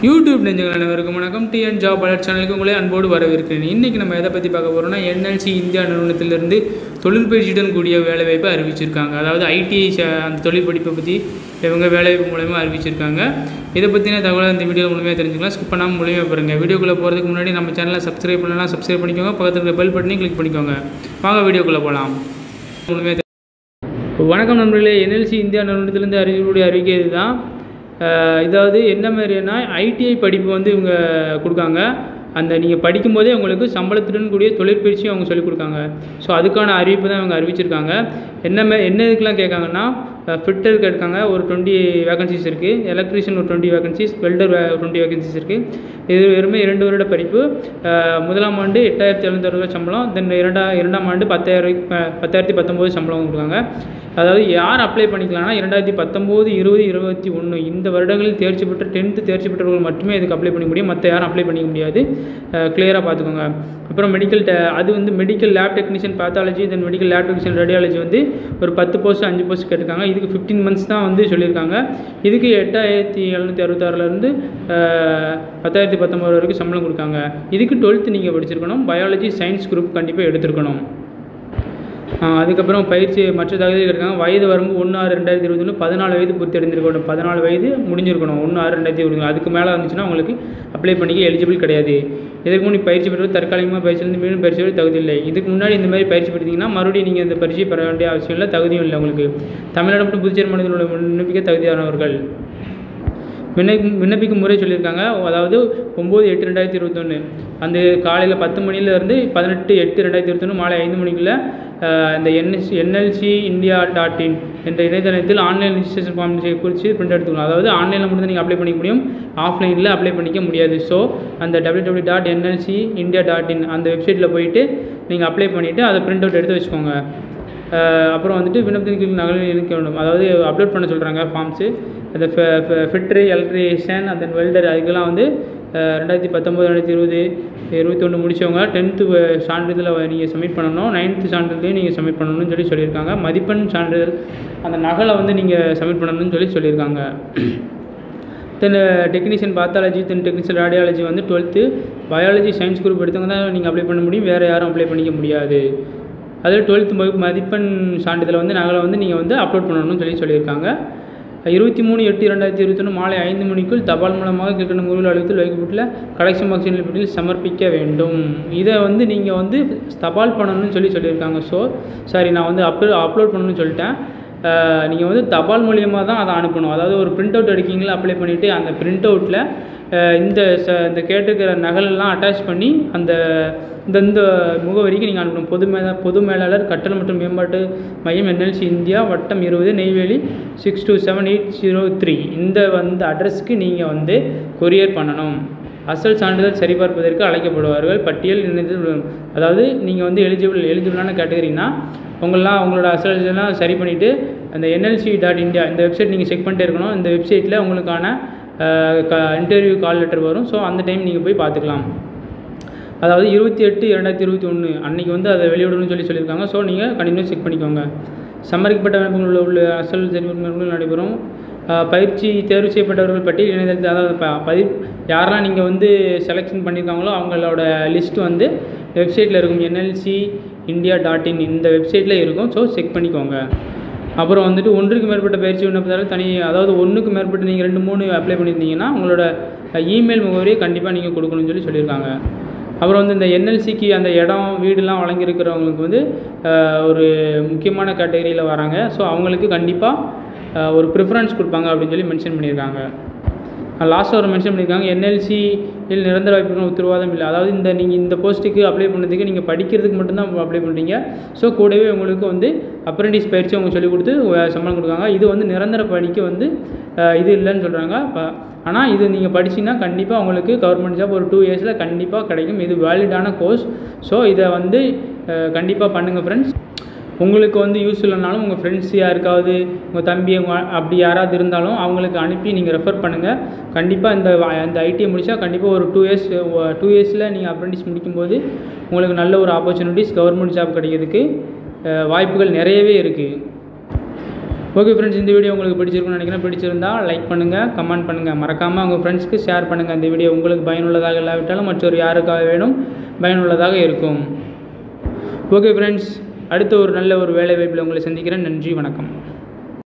YouTube நெஞ்சங்கள் அனைவருக்கும் வணக்கம் டிஎன் ஜாப் வளர் சேனலுக்கு உங்களை அன்போடு வரவேற்கிறேன் இன்றைக்கி நம்ம எதை பற்றி பார்க்க போகிறோம்னா என்எல்சி இந்தியா நிறுவனத்திலிருந்து தொழில் பயிற்சியுடன் கூடிய வேலைவாய்ப்பை அறிவிச்சிருக்காங்க அதாவது ஐடிஐ அந்த தொழில் படிப்பை பற்றி இவங்க வேலைவாய்ப்பு மூலயமா அறிவிச்சிருக்காங்க இதை பற்றின தகவலை இந்த வீடியோ மூலமாக தெரிஞ்சுக்கலாம் ஸ்கிப் பண்ணாமல் மூலியமாக பாருங்கள் வீடியோக்குள்ளே போகிறதுக்கு முன்னாடி நம்ம சேனலை சப்ஸ்கிரைப் பண்ணலாம் சப்ஸ்கிரைப் பண்ணிக்கோங்க பக்கத்தில் இருக்க பெல் பட்டனையும் கிளிக் பண்ணிக்கோங்க வாங்க வீடியோக்குள்ளே போகலாம் மூலமே வணக்கம் நண்பர்களே என்எல்சி இந்தியா நிறுவனத்திலேருந்து அறிவிக்கூடிய அறிவிக்கை இதுதான் அஹ் இதாவது என்ன மாதிரினா ஐடிஐ படிப்பு வந்து இவங்க கொடுக்காங்க அந்த நீங்கள் படிக்கும்போதே உங்களுக்கு சம்பளத்துடன் கூடிய தொழிற்பயிற்சியும் அவங்க சொல்லிக் கொடுக்காங்க ஸோ அதுக்கான அறிவிப்பு தான் இவங்க அறிவிச்சிருக்காங்க என்ன மே என்ன இதுக்கெலாம் கேட்காங்கன்னா ஃபிட்டருக்கு எடுக்காங்க ஒரு டுவெண்ட்டி வேகன்சிஸ் இருக்குது எலக்ட்ரீஷியன் ஒரு twenty vacancies welder twenty vacancies இருக்குது இது வெறுமே இரண்டு வருட படிப்பு அஹ் முதலாம் ஆண்டு எட்டாயிரத்தி எழுநூத்தி ரூபாய் சம்பளம் தென் இரண்டா இரண்டாம் ஆண்டு பத்தாயிரம் பத்தாயிரத்தி பத்தொம்போது சம்பளம் கொடுக்காங்க அதாவது யார் அப்ளை பண்ணிக்கலாம்னா இரண்டாயிரத்தி பத்தொம்போது இருபது இருபத்தி ஒன்று இந்த வருடங்களில் தேர்ச்சி பெற்ற டென்த்து தேர்ச்சி பெற்றவர்கள் மட்டுமே இதுக்கு அப்ளை பண்ண முடியும் மற்ற யாரும் அப்ளை பண்ணிக்க முடியாது கிளியராக பார்த்துக்கோங்க அப்புறம் மெடிக்கல் அது வந்து medical lab technician pathology then medical lab technician radiology வந்து ஒரு பத்து போஸ்ட் அஞ்சு போஸ்ட் கேட்டிருக்காங்க இதுக்கு ஃபிஃப்டீன் மந்த்ஸ் தான் வந்து சொல்லியிருக்காங்க இதுக்கு எட்டாயிரத்தி எழுநூற்றி அறுபத்தாறுலேருந்து பத்தாயிரத்தி பத்தொம்பது வரைக்கும் சம்பளம் கொடுக்காங்க இதுக்கு டுவெல்த்து நீங்கள் படிச்சிருக்கணும் பயாலஜி சயின்ஸ் குரூப் கண்டிப்பாக எடுத்துருக்கணும் ஆஹ் அதுக்கப்புறம் பயிற்சி மற்ற தகுதிகள் இருக்காங்க வயது வரம்பு ஒன்று ஆறு ரெண்டாயிரத்தி இருபத்தி ஒன்று பதினாலு வயது பூர்த்தி அடைந்திருக்கணும் பதினாலு வயது முடிஞ்சிருக்கணும் ஒன்று ஆறு ரெண்டாயிரத்தி இருபத்தி அதுக்கு மேலே இருந்துச்சுன்னா உங்களுக்கு அப்ளை பண்ணிக்க எலிஜிபிள் கிடையாது இதுக்கு முன்னாடி பயிற்சி பெற்றது தற்காலிகமாக பயிற்சியிலேருந்து மீண்டும் பயிற்சி பெற தகுதி இல்லை இதுக்கு முன்னாடி இந்த மாதிரி பயிற்சி பெற்றீங்கன்னா மறுபடியும் நீங்கள் இந்த பயிற்சி பெற வேண்டிய அவசியம் இல்லை தகுதியும் இல்லை உங்களுக்கு தமிழ்நாடு மற்றும் புதுச்சேரி மாநிலத்தில் உள்ள விண்ணப்பிக்க தகுதியானவர்கள் விண்ணப்பி விண்ணப்பிக்கும் முறை சொல்லியிருக்காங்க அதாவது ஒம்பது எட்டு ரெண்டாயிரத்தி இருபத்தொன்று அந்த காலையில் பத்து மணிலேருந்து பதினெட்டு எட்டு ரெண்டாயிரத்தி இருபத்தொன்று மாலை ஐந்து மணிக்குள்ளே இந்த NSC NLC India dot in என்ற இணையதளத்தில் ஆன்லைன் ரிஜிஸ்ட்ரேஷன் ஃபார்ம் குறித்து பிரிண்ட் எடுத்துக்கணும் அதாவது ஆன்லைனில் மட்டும் நீங்கள் அப்ளை பண்ணிக்க முடியும் ஆஃப்லைனில் அப்ளை பண்ணிக்க முடியாது ஸோ அந்த W W dot NLC India dot in அந்த வெப்சைட்டில் போயிட்டு நீங்கள் அப்ளை பண்ணிவிட்டு அதை பிரிண்ட் அவுட் எடுத்து வச்சுக்கோங்க அப்புறம் வந்துட்டு விண்ணப்பத்தின் நகலில் இருக்க வேண்டும் அதாவது அப்லோட் பண்ண சொல்கிறாங்க ஃபார்ம்ஸு அந்த ஃபிட்ரு எலக்ட்ரிஷியன் அந்த வெல்டர் அதுக்கெல்லாம் வந்து ரெண்டாயிரத்தி பத்தொம்போது ரெண்டாயிரத்தி இருபது இருபத்தொன்று முடித்தவங்க டென்த்து சான்றிதழை நீங்கள் சப்மிட் பண்ணணும் நைன்த்து சான்றிதழையும் நீங்கள் சப்மிட் பண்ணணும்னு சொல்லி சொல்லியிருக்காங்க மதிப்பெண் சான்றிதழ் அந்த நகலை வந்து நீங்கள் சப்மிட் பண்ணணும்னு சொல்லி சொல்லியிருக்காங்க then technician pathology then technician radiology வந்து டுவெல்த்து பயாலஜி சயின்ஸ் குரூப் எடுத்தவங்க தான் நீங்கள் அப்ளை பண்ண முடியும் வேறு யாரும் அப்ளை பண்ணிக்க முடியாது அதில் டுவெல்த்து மதிப்பெண் சான்றிதழை வந்து நகலை வந்து நீங்கள் வந்து அப்லோட் பண்ணணும்னு சொல்லி சொல்லியிருக்காங்க இருபத்தி மூணு எட்டு ரெண்டாயிரத்தி இருபத்தொன்று மாலை ஐந்து மணிக்குள் தபால் மூலமாக கீழ்கண்ட முறையில் அழுத்தில் வைக்கப்பட்டுள்ள கலெக்ஷன் பாக்ஸ் பெட்டியில் சமர்ப்பிக்க வேண்டும் இதை வந்து நீங்கள் வந்து தபால் பண்ணணும்னு சொல்லி சொல்லியிருக்காங்க ஸோ சாரி நான் வந்து அப்லோ அப்லோட் பண்ணணும்னு சொல்லிட்டேன் நீங்கள் வந்து தபால் மூலியமாக தான் அதை அனுப்பணும் அதாவது ஒரு பிரிண்ட் அவுட் எடுக்கீங்களா அப்ளை பண்ணிவிட்டு அந்த பிரிண்ட் அவுட்டில் இந்த ச இந்த கேட்டிருக்கிற நகலெல்லாம் அட்டாச் பண்ணி அந்த இந்த இந்த முகவரிக்கு நீங்கள் அனுப்பணும் பொது மே பொது மேலாளர் கட்டணம் மற்றும் மேம்பாட்டு மையம் என்எல்சி இந்தியா வட்டம் இருபது Neyveli six two seven eight zero three இந்த வந்து அட்ரஸ்க்கு நீங்கள் வந்து கொரியர் பண்ணணும் அசல் சான்றிதழ் சரிபார்ப்பதற்கு அழைக்கப்படுவார்கள் பட்டியல் இணைந்து அதாவது நீங்கள் வந்து எலிஜிபிள் எலிஜிபிளான கேட்டகரினா உங்களெலாம் உங்களோட அசல் இதெல்லாம் சரி பண்ணிவிட்டு அந்த என்எல்சி டாட் இந்தியா இந்த வெப்சைட் நீங்கள் செக் பண்ணிட்டே இருக்கணும் இந்த வெப்சைட்டில் உங்களுக்கான இன்டர்வியூ கால் லெட்டர் வரும் ஸோ அந்த டைம் நீங்கள் போய் பார்த்துக்கலாம் அதாவது இருபத்தி எட்டு இரண்டாயிரத்தி இருபத்தி ஒன்று அன்றைக்கி வந்து அதை வெளியிடணும்னு சொல்லி சொல்லியிருக்காங்க ஸோ நீங்கள் கண்டினியூ செக் பண்ணிக்கோங்க சம்மரிக்கப்பட்ட விண்ணப்பங்களில் உள்ள அசல் சரிபார்ப்பு நடைபெறும் பயிற்சி தேர்வு செய்யப்பட்டவர்கள் பட்டியல் இணையதளத்தில் அதாவது ப பதி யாரெல்லாம் நீங்கள் வந்து செலெக்ஷன் பண்ணியிருக்காங்களோ அவங்களோட லிஸ்ட் வந்து வெப்சைட்டில் இருக்கும் என்எல்சி இந்தியா டாட் இன் இந்த வெப்சைட்டில் இருக்கும் ஸோ செக் பண்ணிக்கோங்க அப்புறம் வந்துட்டு ஒன்றுக்கு மேற்பட்ட பயிற்சி விண்ணப்பத்தால் தனி அதாவது ஒன்றுக்கு மேற்பட்ட நீங்கள் ரெண்டு மூணு அப்ளை பண்ணியிருந்தீங்கன்னா உங்களோட இமெயில் முகவரியை கண்டிப்பாக நீங்கள் கொடுக்கணும்னு சொல்லி சொல்லியிருக்காங்க அப்புறம் வந்து இந்த என்எல்சிக்கு அந்த இடம் வீடுலாம் வழங்கியிருக்கிறவங்களுக்கு வந்து ஒரு முக்கியமான கேட்டகரியில் வராங்க ஸோ அவங்களுக்கு கண்டிப்பாக ஒரு ப்ரிஃபரன்ஸ் கொடுப்பாங்க அப்படின்னு சொல்லி மென்ஷன் பண்ணியிருக்காங்க லாஸ்ட்டாக ஒரு மென்ஷன் பண்ணியிருக்காங்க என்எல்சியில் நிரந்தர வாய்ப்புகள் உத்தரவாதம் இல்லை அதாவது இந்த நீங்கள் இந்த போஸ்ட்டுக்கு அப்ளை பண்ணதுக்கு நீங்கள் படிக்கிறதுக்கு மட்டும்தான் அப்ளை பண்ணுறீங்க ஸோ கூடவே உங்களுக்கு வந்து அப்ரெண்டிஸ் பயிற்சி அவங்க சொல்லிக் கொடுத்து சம்பளம் கொடுக்காங்க இது வந்து நிரந்தர பணிக்கு வந்து இது இல்லைன்னு சொல்கிறாங்க ஆனால் இது நீங்கள் படிச்சிங்கன்னா கண்டிப்பாக உங்களுக்கு கவர்மெண்ட் ஜாப் ஒரு டூ இயர்ஸில் கண்டிப்பாக கிடைக்கும் இது வேலிடான கோர்ஸ் ஸோ இதை வந்து கண்டிப்பாக பண்ணுங்கள் ஃப்ரெண்ட்ஸ் உங்களுக்கு வந்து யூஸ் இல்லைனாலும் உங்கள் ஃப்ரெண்ட்ஸ் யாருக்காவது உங்கள் தம்பி அப்படி யாராவது இருந்தாலும் அவங்களுக்கு அனுப்பி நீங்கள் ரெஃபர் பண்ணுங்கள் கண்டிப்பாக இந்த இந்த ஐடிஐ முடித்தா கண்டிப்பாக ஒரு டூ இயர்ஸ் டூ இயர்ஸில் நீங்கள் அப்ரெண்டிஸ் முடிக்கும்போது உங்களுக்கு நல்ல ஒரு ஆப்பர்ச்சுனிட்டிஸ் கவர்மெண்ட் ஜாப் கிடைக்கிறதுக்கு வாய்ப்புகள் நிறையவே இருக்குது ஓகே ஃப்ரெண்ட்ஸ் இந்த வீடியோ உங்களுக்கு பிடிச்சிருக்குன்னு நினைக்கிறேன் பிடிச்சிருந்தா லைக் பண்ணுங்கள் கமெண்ட் பண்ணுங்கள் மறக்காமல் உங்கள் ஃப்ரெண்ட்ஸ்க்கு ஷேர் பண்ணுங்கள் இந்த வீடியோ உங்களுக்கு பயனுள்ளதாக இல்லாவிட்டாலும் மற்றொரு யாருக்காக வேணும் பயனுள்ளதாக இருக்கும் ஓகே ஃப்ரெண்ட்ஸ் அடுத்த ஒரு நல்ல ஒரு வேலை வாய்ப்பில் உங்களை சந்திக்கிறேன் நன்றி வணக்கம்